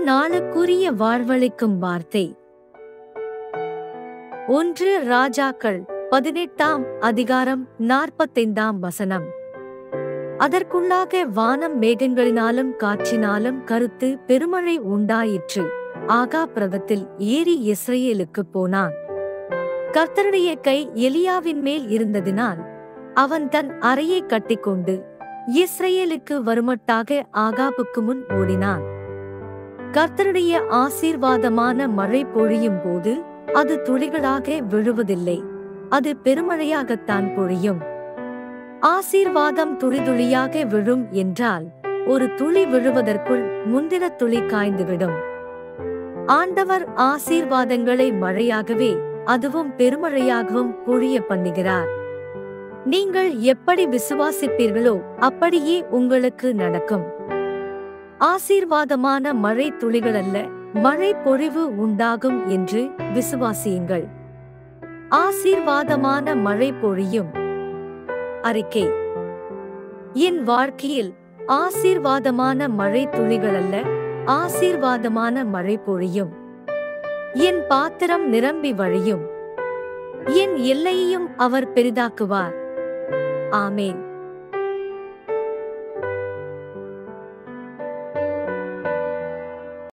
நாளுக்குரிய வாழ்வளிக்கும் வார்த்தை ஒன்று ராஜாக்கள் பதினெட்டாம் அதிகாரம் நாற்பத்தைந்தாம் வசனம் அதற்குள்ளாக வானம் மேகங்களினாலும் காற்றினாலும் கருத்து பெருமழை உண்டாயிற்று ஆகா பிரதத்தில் ஏறி இஸ்ரேலுக்கு போனான் கர்த்தருடைய கை எலியாவின் மேல் இருந்ததினால் அவன் தன் அறையை கட்டிக்கொண்டு இஸ்ரேலுக்கு வருமட்டாக ஆகாபுக்கு முன் ஓடினான் கர்த்தருடைய ஆசீர்வாதமான மழை பொழியும் போது அது துளிகளாக விழுவதில்லை அது பெருமழையாகத்தான் பொழியும் ஆசீர்வாதம் துளிதுளியாக விழும் என்றால் ஒரு துளி விழுவதற்குள் முந்தின துளி காய்ந்துவிடும் ஆண்டவர் ஆசீர்வாதங்களை மழையாகவே அதுவும் பெருமழையாகவும் பொழிய பண்ணுகிறார் நீங்கள் எப்படி விசுவாசிப்பீர்களோ அப்படியே உங்களுக்கு நடக்கும் ஆசீர்வாதமான மழை துளிகளல்ல மழை பொழிவு உண்டாகும் என்று விசுவாசியுங்கள் ஆசீர்வாதமான மழை பொழியும் அறிக்கை என் வாழ்க்கையில் ஆசீர்வாதமான மழை துளிகளல்ல ஆசீர்வாதமான மழை பொழியும் என் பாத்திரம் நிரம்பி வழியும் என் எல்லையையும் அவர் பெரிதாக்குவார் ஆமேன்